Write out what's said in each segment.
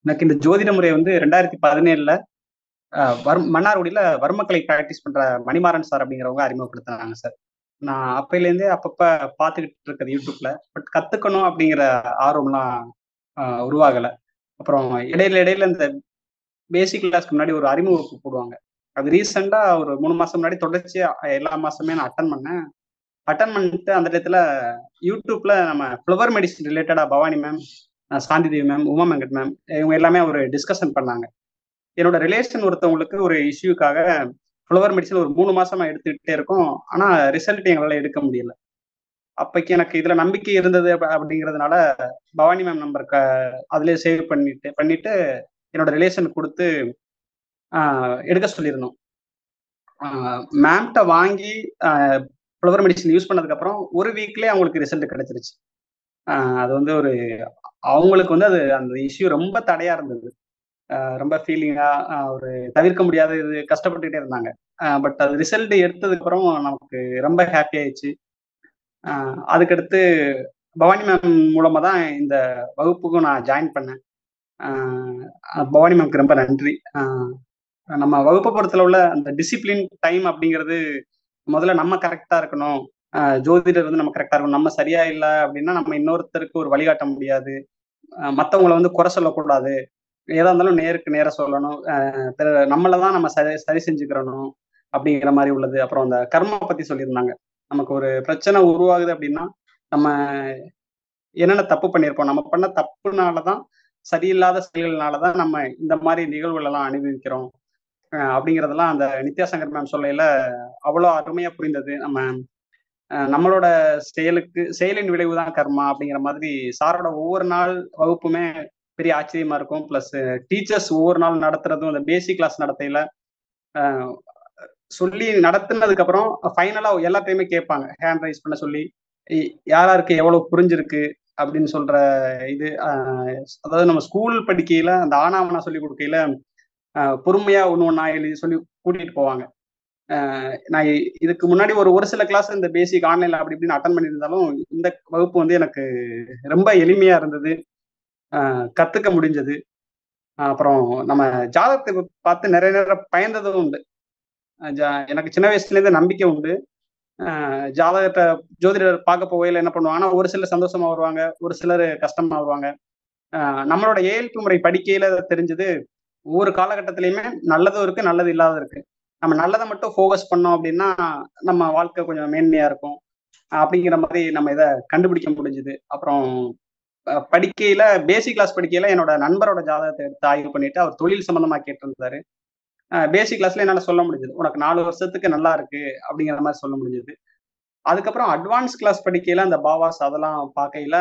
எனக்கு இந்த ஜோதிட முறை வந்து ரெண்டாயிரத்தி பதினேழுல வர் மன்னார்குடியில வர்மக்கலை பிராக்டிஸ் பண்ற மணிமாறன் சார் அப்படிங்கிறவங்க அறிமுகப்படுத்தினாங்க சார் நான் அப்பையிலேருந்தே அப்பப்ப பார்த்துக்கிட்டு இருக்கிறது யூடியூப்ல பட் கத்துக்கணும் அப்படிங்கிற ஆர்வம்லாம் ஆஹ் உருவாகல அப்புறம் இடையில இடையில இந்த பேசிக் கிளாஸ்க்கு முன்னாடி ஒரு அறிமுக வகுப்பு போடுவாங்க அது ரீசெண்டா ஒரு மூணு மாசம் முன்னாடி தொடர்ச்சியா எல்லா மாசமே நான் அட்டன் பண்ணேன் அட்டன் பண்ணிட்டு அந்த இடத்துல யூடியூப்ல நம்ம ஃப்ளவர் மெடிசன் ரிலேட்டடா Bhavani ma'am Shanti Devi ma'am Uma Venkat ma'am இவங்க எல்லாமே ஒரு டிஸ்கஷன் பண்ணாங்க என்னோட ரிலேஷன் ஒருத்தவங்களுக்கு ஒரு இஷ்யூக்காக ஃப்ளவர் மெடிசன் ஒரு மூணு மாசமா எடுத்துக்கிட்டே இருக்கோம் ஆனா ரிசல்ட் எங்களால எடுக்க முடியல அப்பைக்கு எனக்கு இதுல நம்பிக்கை இருந்தது அப்ப- அப்படிங்கிறதுனால பவானி மேம் நம்பர் க அதுலயே சேவ் பண்ணிட்டு பண்ணிட்டு என்னோட ரிலேஷன் கொடுத்து ஆஹ், எடுக்க சொல்லியிருந்தோம் மேம்கிட்ட வாங்கி ஃப்ளவர் மெடிசன் யூஸ் பண்ணதுக்கு அப்புறம் ஒரு வீக்லயே அவங்களுக்கு ரிசல்ட் கிடைச்சிருச்சு ஆஹ், அது வந்து ஒரு அவங்களுக்கு வந்து அது அந்த இஷ்யூ ரொம்ப தடையா இருந்தது ஆஹ் ரொம்ப ஃபீலிங்கா ஒரு தவிர்க்க முடியாத இது கஷ்டப்பட்டுக்கிட்டே இருந்தாங்க பட் அது ரிசல்ட் எடுத்ததுக்கு அப்புறம் நமக்கு ரொம்ப ஹாப்பி ஆயிடுச்சு ஆஹ் அதுக்கடுத்து பவானி மேம் மூலமா தான் இந்த வகுப்புக்கும் நான் ஜாயின் பண்ணேன் ஆஹ் பவானி மேம்க்கு ரொம்ப நன்றி ஆஹ் நம்ம வகுப்பை பொறுத்தல உள்ள அந்த டிசிப்ளின் டைம் அப்படிங்கிறது முதல்ல நம்ம கரெக்டா இருக்கணும் ஆஹ் ஜோதிடர் வந்து நம்ம கரெக்டா இருக்கணும் நம்ம சரியா இல்லை அப்படின்னா நம்ம இன்னொருத்தருக்கு ஒரு வழிகாட்ட முடியாது ஆஹ் மத்தவங்கள வந்து குறை சொல்லக்கூடாது ஏதா இருந்தாலும் நேருக்கு நேர சொல்லணும் ஆஹ் பிற- நம்மளை தான் நம்ம சரி சரி செஞ்சுக்கிறணும் அப்படிங்கிற மாதிரி உள்ளது அப்புறம் அந்த கர்மா பத்தி சொல்லியிருந்தாங்க நமக்கு ஒரு பிரச்சனை உருவாகுது அப்படின்னா நம்ம என்னென்ன தப்பு பண்ணியிருப்போம் நம்ம பண்ண தப்புனால தான் சரியில்லாத செயல்கள்னால தான் நம்ம இந்த மாதிரி நிகழ்வுகள் எல்லாம் அனுபவிக்கிறோம் ஆஹ் அப்படிங்கிறதெல்லாம் அந்த நித்யாசங்கர் மேம் சொல்லையில அவ்வளோ அருமையா புரிந்தது நம்ம ஆஹ் நம்மளோட செயலுக்கு செயலின் விளைவு தான் கர்மா அப்படிங்கிற மாதிரி சாரோட ஒவ்வொரு நாள் வகுப்புமே பெரிய ஆச்சரியமா இருக்கும் ப்ளஸ் டீச்சர்ஸ் ஒவ்வொரு நாள் நடத்துறதும் அந்த பேசிக் கிளாஸ் நடத்தையில ஆஹ் சொல்லி நடத்துனதுக்கு அப்புறம் ஃபைனலா எல்லாத்தையுமே கேட்பாங்க ஹேண்ட் ரைஸ் பண்ண சொல்லி இ- யாராருக்கு எவ்வளவு புரிஞ்சிருக்கு அப்படின்னு சொல்ற இது ஆஹ் அதாவது நம்ம ஸ்கூல் படிக்கையில அந்த ஆனாவனா சொல்லி கொடுக்கையில ஆஹ் பொறுமையா ஒன்று ஒன்றா எழுதி சொல்லி கூட்டிட்டு போவாங்க ஆஹ் நான் இ- இதுக்கு முன்னாடி ஒரு ஒரு சில கிளாஸ் இந்த பேசிக் ஆன்லைன்ல அப்படி இப்படின்னு அட்டன் பண்ணியிருந்தாலும் இந்த வகுப்பு வந்து எனக்கு ரொம்ப எளிமையா இருந்தது ஆஹ் கத்துக்க முடிஞ்சது அப்புறம் நம்ம ஜாதகத்தை பார்த்து நிறைய நேரம் பயந்ததும் உண்டு அஹ் ஜா- எனக்கு சின்ன வயசுல இருந்து நம்பிக்கை உண்டு அஹ் ஜாதகத்தை ஜோதிடர் பார்க்க போகையில என்ன பண்ணுவாங்கன்னா ஒரு சிலர் சந்தோஷமா வருவாங்க ஒரு சிலர் கஷ்டமா வருவாங்க அஹ் நம்மளோட ஏஎல்பி முறை படிக்கையில தெரிஞ்சது ஒவ்வொரு காலகட்டத்திலயுமே நல்லதும் இருக்கு நல்லது இல்லாத இருக்கு நம்ம நல்லதை மட்டும் ஃபோக்கஸ் பண்ணோம் அப்படின்னா நம்ம வாழ்க்கை கொஞ்சம் மேன்மையா இருக்கும் அஹ் அப்படிங்கிற மாதிரி நம்ம இதை கண்டுபிடிக்க முடிஞ்சுது அப்புறம் அஹ் படிக்கையில பேசிக் கிளாஸ் படிக்கையில என்னோட நண்பரோட ஜாதகத்தை எடுத்து ஆய்வு பண்ணிட்டு அவர் தொழில் சம்பந்தமா கேட்டிருந்தாரு பேசிக் கிளாஸ்ல என்னால சொல்ல முடிஞ்சது உனக்கு நாலு வருஷத்துக்கு நல்லா இருக்கு அப்படிங்கிற மாதிரி சொல்ல முடிஞ்சது அதுக்கப்புறம் அட்வான்ஸ் கிளாஸ் படிக்கையில அந்த பாவாஸ் அதெல்லாம் பார்க்கையில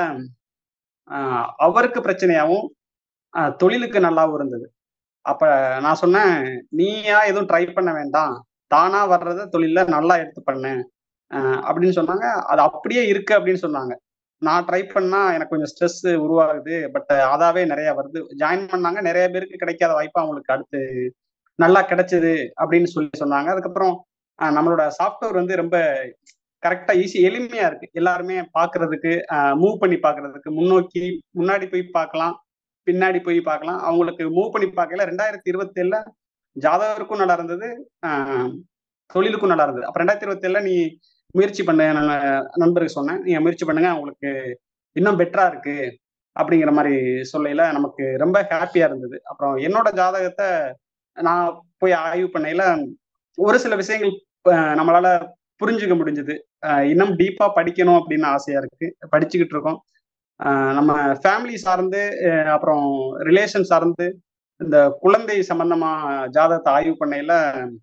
ஆஹ் அவருக்கு பிரச்சனையாவும் ஆஹ் தொழிலுக்கு நல்லாவும் இருந்தது அப்ப நான் சொன்னேன் நீயா எதுவும் ட்ரை பண்ண வேண்டாம் தானா வர்றத தொழில நல்லா எடுத்து பண்ணு ஆஹ் அப்படின்னு சொன்னாங்க அது அப்படியே இருக்கு அப்படின்னு சொன்னாங்க நான் ட்ரை பண்ணா எனக்கு கொஞ்சம் ஸ்ட்ரெஸ் உருவாகுது பட் அதாவே நிறைய வருது ஜாயின் பண்ணாங்க நிறைய பேருக்கு கிடைக்காத வாய்ப்பு அவங்களுக்கு அடுத்து நல்லா கிடைச்சது அப்படின்னு சொல்லி சொன்னாங்க அதுக்கப்புறம் ஆஹ் நம்மளோட சாஃப்ட்வேர் வந்து ரொம்ப கரெக்டா ஈஸி எளிமையா இருக்கு எல்லாருமே பாக்குறதுக்கு மூவ் பண்ணி பாக்குறதுக்கு முன்னோக்கி முன்னாடி போய் பார்க்கலாம் பின்னாடி போய் பார்க்கலாம் அவங்களுக்கு மூவ் பண்ணி பார்க்கல ரெண்டாயிரத்தி இருபத்தி ஏழுல ஜாதகருக்கும் நல்லா இருந்தது ஆஹ் தொழிலுக்கும் நல்லா இருந்தது அப்ப ரெண்டாயிரத்தி இருபத்தி ஏழுல நீ முயற்சி பண்ண நான் நண்பருக்கு சொன்னேன் நீங்க முயற்சி பண்ணுங்க உங்களுக்கு இன்னும் பெட்டரா இருக்கு அப்படிங்கிற மாதிரி சொல்லையில நமக்கு ரொம்ப ஹாப்பியா இருந்தது அப்புறம் என்னோட ஜாதகத்தை நான் போய் ஆய்வு பண்ணையில ஒரு சில விஷயங்கள் அஹ், நம்மளால புரிஞ்சுக்க முடிஞ்சது இன்னும் டீப்பா படிக்கணும் அப்படின்னு ஆசையா இருக்கு படிச்சுக்கிட்டு இருக்கோம் அஹ், நம்ம ஃபேமிலி சார்ந்து அஹ், அப்புறம் ரிலேஷன் சார்ந்து இந்த குழந்தை சம்பந்தமா ஜாதகத்தை ஆய்வு பண்ணையில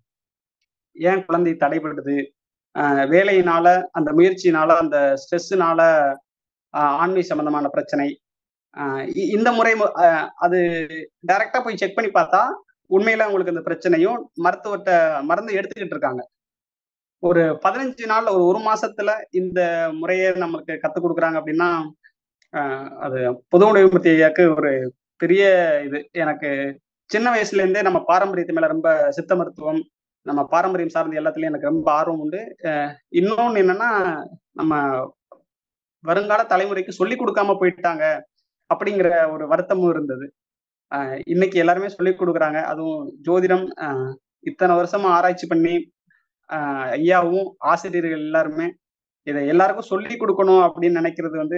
ஏன் குழந்தை தடைபடுது அஹ், வேலையினால அந்த முயற்சியினால அந்த ஸ்ட்ரெஸ்ஸுனால ஆண்மை சம்பந்தமான பிரச்சனை அஹ், இ- இந்த முறை மு- அஹ், அது டைரக்டா போய் செக் பண்ணி பார்த்தா உண்மையில உங்களுக்கு இந்த பிரச்சனையும் மருத்துவர்கிட்ட மருந்து எடுத்துக்கிட்டு இருக்காங்க ஒரு பதினஞ்சு நாள்ல ஒரு ஒரு மாசத்துல இந்த முறையை நம்மளுக்கு கத்துக் கொடுக்குறாங்க அப்படின்னா ஆஹ் அது பொது உணவுமூர்த்தி ஐயாக்கு ஒரு பெரிய இது எனக்கு சின்ன வயசுல இருந்தே நம்ம பாரம்பரியத்து மேல ரொம்ப சித்த மருத்துவம் நம்ம பாரம்பரியம் சார்ந்த எல்லாத்துலயும் எனக்கு ரொம்ப ஆர்வம் உண்டு அஹ் இன்னொன்னு என்னன்னா நம்ம வருங்கால தலைமுறைக்கு சொல்லி கொடுக்காம போயிட்டாங்க அப்படிங்கிற ஒரு வருத்தமும் இருந்தது அஹ் இன்னைக்கு எல்லாருமே சொல்லிக் கொடுக்குறாங்க அதுவும் ஜோதிடம் அஹ் இத்தனை வருஷமா ஆராய்ச்சி பண்ணி அஹ் ஐயாவும் ஆசிரியர்கள் எல்லாருமே இதை எல்லாருக்கும் சொல்லி கொடுக்கணும் அப்படின்னு நினைக்கிறது வந்து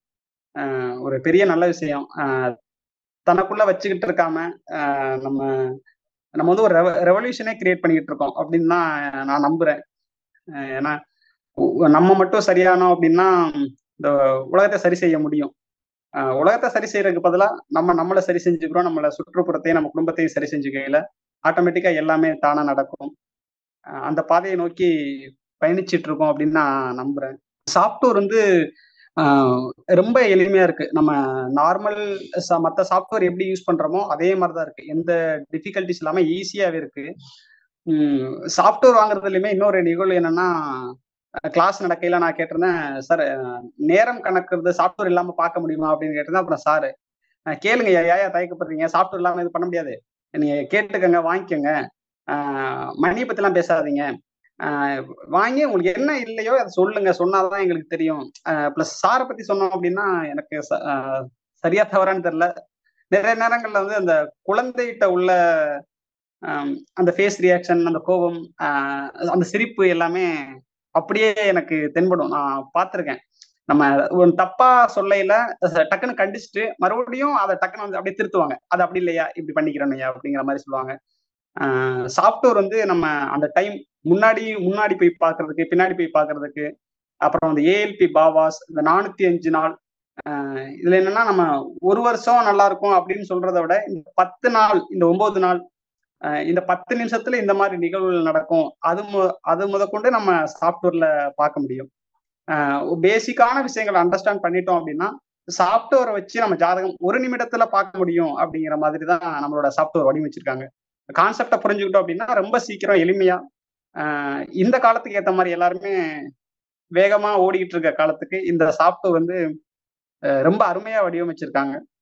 அஹ் ஒரு பெரிய நல்ல விஷயம் அஹ் தனக்குள்ள வச்சுக்கிட்டு இருக்காம அஹ் நம்ம நம்ம வந்து ஒரு ரெவல்யூஷனே கிரியேட் பண்ணிக்கிட்டு இருக்கோம் அப்படின்னு தான் நான் நம்புறேன் அஹ் ஏன்னா உ- நம்ம மட்டும் சரியானோம் அப்படின்னா இந்த உலகத்தை சரி செய்ய முடியும் அஹ் உலகத்தை சரி செய்யறதுக்கு பதிலா நம்ம நம்மளை சரி செஞ்சுக்கிறோம் நம்மள சுற்றுப்புறத்தையும் நம்ம குடும்பத்தையும் சரி செஞ்சுக்கையில ஆட்டோமேட்டிக்கா எல்லாமே தானா நடக்கும் அஹ் அந்த பாதையை நோக்கி பயணிச்சிட்டு இருக்கோம் அப்படின்னு நான் நம்புறேன் சாஃப்ட்வேர் வந்து ஆஹ் ரொம்ப எளிமையா இருக்கு நம்ம நார்மல் மற்ற சாஃப்ட்வேர் எப்படி யூஸ் பண்றோமோ அதே மாதிரி தான் இருக்கு எந்த டிஃபிகல்டிஸ் இல்லாம ஈஸியாவே இருக்கு சாஃப்ட்வேர் வாங்குறதுலயுமே இன்னொரு நிகழ்வு என்னன்னா கிளாஸ் நடக்கையில நான் கேட்டிருந்தேன் சார் நேரம் கணக்குறது சாஃப்ட்வேர் இல்லாம பார்க்க முடியுமா அப்படின்னு கேட்டிருந்தேன் அப்புறம் சார் கேளுங்க ஏயா தயக்கப்படுறீங்க சாஃப்ட்வேர் இல்லாம இது பண்ண முடியாது நீங்க கேட்டுக்கங்க வாங்கிக்கோங்க ஆஹ் மணியை பத்திலாம் பேசாதீங்க ஆஹ் வாங்கி உங்களுக்கு என்ன இல்லையோ அதை சொல்லுங்க சொன்னாதான் எங்களுக்கு தெரியும் பிளஸ் சாரை பத்தி சொன்னோம் அப்படின்னா எனக்கு ச- ஆஹ் சரியா தவறான்னு தெரியல நிறைய நேரங்கள்ல வந்து அந்த குழந்தைகிட்ட உள்ள ஆம், அந்த ஃபேஸ் ரியாக்ஷன் அந்த கோபம் ஆஹ் அந்த சிரிப்பு எல்லாமே அப்படியே எனக்கு தென்படும் நான் பார்த்துருக்கேன் நம்ம ஒரு தப்பா சொல்லையில அஹ் டக்குன்னு கண்டிச்சுட்டு மறுபடியும் அதை டக்குன்னு வந்து அப்படியே திருத்துவாங்க அது அப்படி இல்லையா இப்படி பண்ணிக்கிறோம்யா அப்படிங்கிற மாதிரி சொல்லுவாங்க சாஃப்ட்வேர் வந்து நம்ம அந்த டைம் முன்னாடி முன்னாடி போய் பார்க்கிறதுக்கு பின்னாடி போய் பார்க்கிறதுக்கு அப்புறம் அந்த ஏஎல்பி பாவாஸ் இந்த நானூத்தி அஞ்சு நாள் ஆஹ் இதுல என்னன்னா நம்ம ஒரு வருஷம் நல்லா இருக்கும் அப்படின்னு சொல்றதை விட இந்த பத்து நாள் இந்த ஒன்பது நாள் ஆஹ் இந்த பத்து நிமிஷத்துல இந்த மாதிரி நிகழ்வுகள் நடக்கும் அது மு- அது முதற்கொண்டு நம்ம சாஃப்ட்வேர்ல பார்க்க முடியும் பேசிக்கான விஷயங்களை அண்டர்ஸ்டாண்ட் பண்ணிட்டோம் அப்படின்னா சாஃப்ட்வேரை வச்சு நம்ம ஜாதகம் ஒரு நிமிடத்துல பார்க்க முடியும் அப்படிங்கிற மாதிரி தான் நம்மளோட சாஃப்ட்வேர் வடிவமைச்சிருக்காங்க கான்செப்டை புரிஞ்சுக்கிட்டோம் அப்படின்னா ரொம்ப சீக்கிரம் எளிமையா ஆஹ் இந்த காலத்துக்கு ஏத்த மாதிரி எல்லாருமே வேகமா ஓடிக்கிட்டு இருக்க காலத்துக்கு இந்த சாஃப்ட்வேர் வந்து அஹ் ரொம்ப அருமையா வடிவமைச்சிருக்காங்க